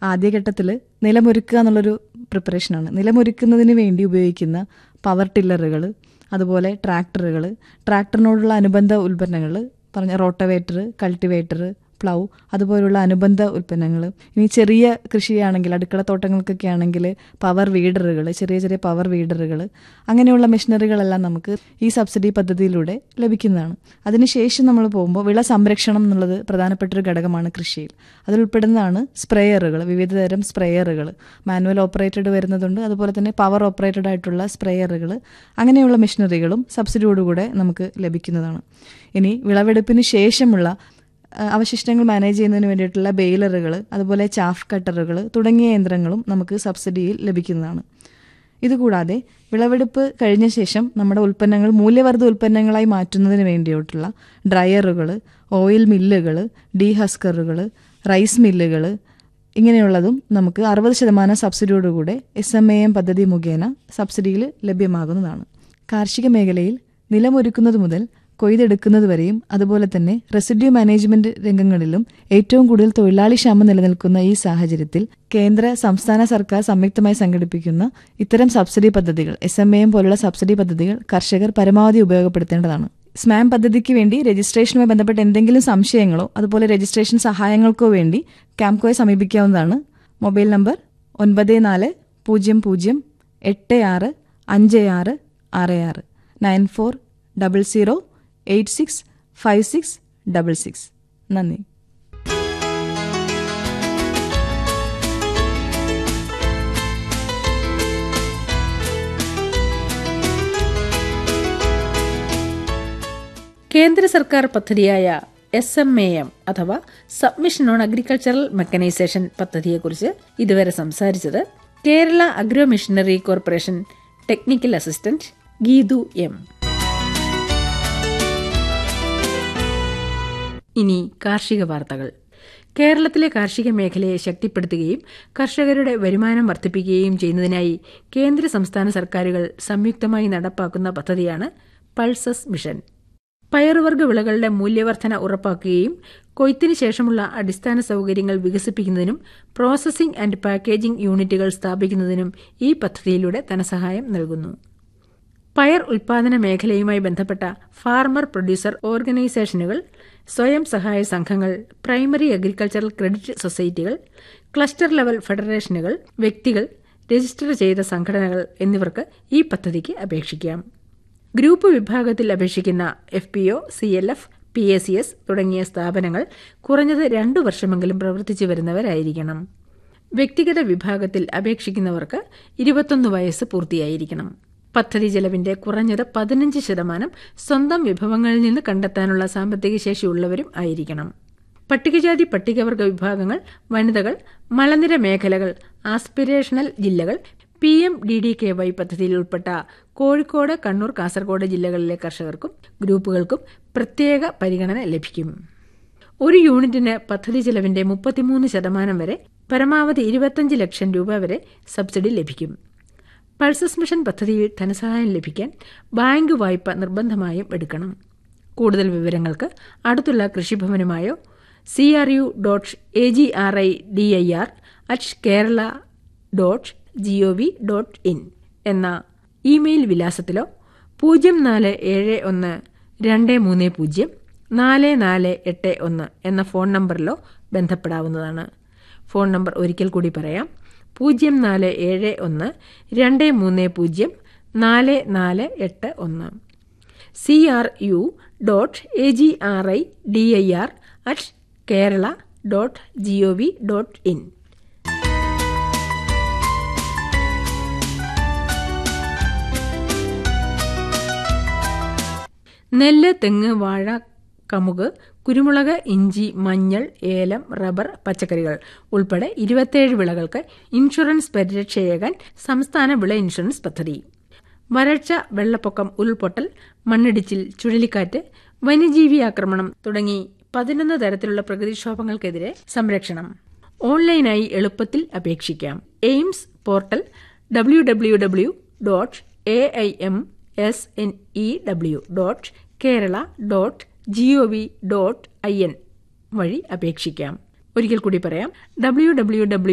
ആദ്യഘട്ടത്തിൽ നിലമൊരുക്കുക എന്നുള്ളൊരു പ്രിപ്പറേഷനാണ് നിലമൊരുക്കുന്നതിന് വേണ്ടി ഉപയോഗിക്കുന്ന പവർ ടില്ലറുകൾ അതുപോലെ ട്രാക്ടറുകൾ ട്രാക്ടറിനോടുള്ള അനുബന്ധ ഉൽപ്പന്നങ്ങൾ പറഞ്ഞ റോട്ടവേറ്റർ കൾട്ടിവേറ്റർ പ്ലൗ അതുപോലുള്ള അനുബന്ധ ഉൽപ്പന്നങ്ങൾ ഇനി ചെറിയ കൃഷിയാണെങ്കിൽ അടുക്കളത്തോട്ടങ്ങൾക്കൊക്കെ ആണെങ്കിൽ പവർ വീഡറുകൾ ചെറിയ ചെറിയ പവർ വീഡറുകൾ അങ്ങനെയുള്ള മെഷീനറികളെല്ലാം നമുക്ക് ഈ സബ്സിഡി പദ്ധതിയിലൂടെ ലഭിക്കുന്നതാണ് അതിനുശേഷം നമ്മൾ പോകുമ്പോൾ വിള സംരക്ഷണം എന്നുള്ളത് പ്രധാനപ്പെട്ട ഒരു ഘടകമാണ് കൃഷിയിൽ അതിലുൾപ്പെടുന്നതാണ് സ്പ്രേയറുകൾ വിവിധതരം സ്പ്രേയറുകൾ മാനുവൽ ഓപ്പറേറ്റഡ് വരുന്നതുണ്ട് അതുപോലെ തന്നെ പവർ ഓപ്പറേറ്റഡ് ആയിട്ടുള്ള സ്പ്രേയറുകൾ അങ്ങനെയുള്ള മെഷീനറികളും സബ്സിഡിയോടുകൂടെ നമുക്ക് ലഭിക്കുന്നതാണ് ഇനി വിളവെടുപ്പിന് ശേഷമുള്ള അഹ് അവശിഷ്ടങ്ങൾ മാനേജ് ചെയ്യുന്നതിന് വേണ്ടിയിട്ടുള്ള ബെയിലറുകൾ അതുപോലെ ചാഫ് കട്ടറുകൾ തുടങ്ങിയ യന്ത്രങ്ങളും നമുക്ക് സബ്സിഡിയിൽ ലഭിക്കുന്നതാണ് ഇതുകൂടാതെ വിളവെടുപ്പ് കഴിഞ്ഞ ശേഷം നമ്മുടെ ഉൽപ്പന്നങ്ങൾ മൂല്യവർദ്ധിത ഉൽപ്പന്നങ്ങളായി മാറ്റുന്നതിന് വേണ്ടിയിട്ടുള്ള ഡ്രയറുകൾ ഓയിൽ മില്ലുകൾ ഡീഹസ്കറുകൾ റൈസ് മില്ലുകൾ ഇങ്ങനെയുള്ളതും നമുക്ക് അറുപത് ശതമാനം സബ്സിഡിയോടുകൂടെ എസ് എം എ എം പദ്ധതി മുഖേന സബ്സിഡിയിൽ ലഭ്യമാകുന്നതാണ് കാർഷിക മേഖലയിൽ നിലമൊരുക്കുന്നത് മുതൽ കൊയ്തെടുക്കുന്നത് വരെയും അതുപോലെ തന്നെ റെസിഡ്യൂ മാനേജ്മെന്റ് രംഗങ്ങളിലും ഏറ്റവും കൂടുതൽ തൊഴിലാളി ക്ഷാമം നിലനിൽക്കുന്ന ഈ സാഹചര്യത്തിൽ കേന്ദ്ര സംസ്ഥാന സർക്കാർ സംയുക്തമായി സംഘടിപ്പിക്കുന്ന ഇത്തരം സബ്സിഡി പദ്ധതികൾ എസ് എം എം പോലുള്ള സബ്സിഡി പദ്ധതികൾ കർഷകർ പരമാവധി ഉപയോഗപ്പെടുത്തേണ്ടതാണ് സ്മാം പദ്ധതിക്ക് വേണ്ടി രജിസ്ട്രേഷനുമായി ബന്ധപ്പെട്ട എന്തെങ്കിലും സംശയങ്ങളോ അതുപോലെ രജിസ്ട്രേഷൻ സഹായങ്ങൾക്കോ വേണ്ടി ക്യാംകോയെ സമീപിക്കാവുന്നതാണ് മൊബൈൽ നമ്പർ ഒൻപത് നാല് പൂജ്യം പൂജ്യം എട്ട് ആറ് അഞ്ച് ആറ് ആറ് ആറ് nine four double zero eight six five six double six നന്ദി കേന്ദ്ര സർക്കാർ പദ്ധതിയായ എസ് എം എ എം അഥവാ സബ്മിഷൻ ഓൺ അഗ്രികൾച്ചറൽ മെക്കനൈസേഷൻ പദ്ധതിയെക്കുറിച്ച് ഇതുവരെ സംസാരിച്ചത് Kerala agro machinery corporation technical assistant Geethu M ഇനി കാർഷിക വാർത്തകൾ കേരളത്തിലെ കാർഷിക മേഖലയെ ശക്തിപ്പെടുത്തുകയും കർഷകരുടെ വരുമാനം വർദ്ധിപ്പിക്കുകയും ചെയ്യുന്നതിനായി കേന്ദ്ര സംസ്ഥാന സർക്കാരുകൾ സംയുക്തമായി നടപ്പാക്കുന്ന പദ്ധതിയാണ് പൾസസ് മിഷൻ പയറുവർഗ്ഗ വിളകളുടെ മൂല്യവർധന ഉറപ്പാക്കുകയും കൊയ്ത്തിന് ശേഷമുള്ള അടിസ്ഥാന സൗകര്യങ്ങൾ വികസിപ്പിക്കുന്നതിനും പ്രോസസ്സിംഗ് ആൻഡ് പാക്കേജിംഗ് യൂണിറ്റുകൾ സ്ഥാപിക്കുന്നതിനും ഈ പദ്ധതിയിലൂടെ ധനസഹായം നൽകുന്നു പയർ ഉൽപാദന മേഖലയുമായി ബന്ധപ്പെട്ട ഫാർമർ പ്രൊഡ്യൂസർ ഓർഗനൈസേഷനുകൾ സ്വയം സഹായ സംഘങ്ങൾ പ്രൈമറി അഗ്രികൾച്ചറൽ ക്രെഡിറ്റ് സൊസൈറ്റികൾ ക്ലസ്റ്റർ ലെവൽ ഫെഡറേഷനുകൾ വ്യക്തികൾ രജിസ്റ്റർ ചെയ്ത സംഘടനകൾ എന്നിവർക്ക് ഈ പദ്ധതിക്ക് അപേക്ഷിക്കാം ഗ്രൂപ്പ് വിഭാഗത്തിൽ അപേക്ഷിക്കുന്ന F P O C L F P A C S തുടങ്ങിയ സ്ഥാപനങ്ങൾ കുറഞ്ഞത് രണ്ടു വർഷമെങ്കിലും പ്രവർത്തിച്ചു വരുന്നവരായിരിക്കണം വ്യക്തിഗത വിഭാഗത്തിൽ അപേക്ഷിക്കുന്നവർക്ക് ഇരുപത്തൊന്ന് വയസ്സ് പൂർത്തിയായിരിക്കണം പദ്ധതി ചെലവിന്റെ കുറഞ്ഞത് പതിനഞ്ച് ശതമാനം സ്വന്തം വിഭവങ്ങളിൽ നിന്ന് കണ്ടെത്താനുള്ള സാമ്പത്തിക ശേഷിയുള്ളവരും ആയിരിക്കണം പട്ടികജാതി പട്ടികവർഗ വിഭാഗങ്ങൾ വനിതകൾ മലനിര മേഖലകൾ ആസ്പിരേഷണൽ ജില്ലകൾ P M D D K Y പദ്ധതിയിൽ ഉൾപ്പെട്ട കോഴിക്കോട് കണ്ണൂർ കാസർഗോഡ് ജില്ലകളിലെ കർഷകർക്കും ഗ്രൂപ്പുകൾക്കും പ്രത്യേക പരിഗണന ലഭിക്കും ഒരു യൂണിറ്റിന് പദ്ധതി ചെലവിന്റെ മുപ്പത്തിമൂന്ന് ശതമാനം വരെ പരമാവധി ഇരുപത്തഞ്ച് ലക്ഷം രൂപ വരെ സബ്സിഡി ലഭിക്കും പൾസസ് മിഷൻ പദ്ധതിയിൽ ധനസഹായം ലഭിക്കാൻ ബാങ്ക് വായ്പ നിർബന്ധമായും എടുക്കണം കൂടുതൽ വിവരങ്ങൾക്ക് അടുത്തുള്ള കൃഷിഭവനുമായോ C R U dot A G R I D I R at Kerala dot G O V dot in എന്ന ഇമെയിൽ വിലാസത്തിലോ പൂജ്യം നാല് ഏഴ് ഒന്ന് രണ്ട് മൂന്ന് പൂജ്യം നാല് നാല് എട്ട് ഒന്ന് എന്ന ഫോൺ നമ്പറിലോ ബന്ധപ്പെടാവുന്നതാണ് ഫോൺ നമ്പർ ഒരിക്കൽ കൂടി പറയാം പൂജ്യം നാല് ഏഴ് ഒന്ന് രണ്ട് മൂന്ന് പൂജ്യം നാല് നാല് എട്ട് ഒന്ന് C R U dot A G R I D I R at Kerala dot G O V dot in നെല്ല് തെങ്ങ് വാഴ കമുക് കുരുമുളക് ഇഞ്ചി മഞ്ഞൾ ഏലം റബ്ബർ പച്ചക്കറികൾ ഉൾപ്പെടെ ഇരുപത്തിയേഴ് വിളകൾക്ക് ഇൻഷുറൻസ് പരിരക്ഷയേകാൻ സംസ്ഥാന വിള ഇൻഷുറൻസ് പദ്ധതി വരൾച്ച വെള്ളപ്പൊക്കം ഉരുൾപൊട്ടൽ മണ്ണിടിച്ചിൽ ചുഴലിക്കാറ്റ് വന്യജീവി ആക്രമണം തുടങ്ങി പതിനൊന്ന് തരത്തിലുള്ള പ്രകൃതിക്ഷോഭങ്ങൾക്കെതിരെ സംരക്ഷണം ഓൺലൈനായി എളുപ്പത്തിൽ അപേക്ഷിക്കാം AIMS portal W W W dot A I M S N E W dot Kerala dot G O V dot I N വഴി അപേക്ഷിക്കാം ഒരിക്കൽ കൂടി പറയാം ഡബ്ല്യു ഡബ്ല്യു ഡബ്ല്യു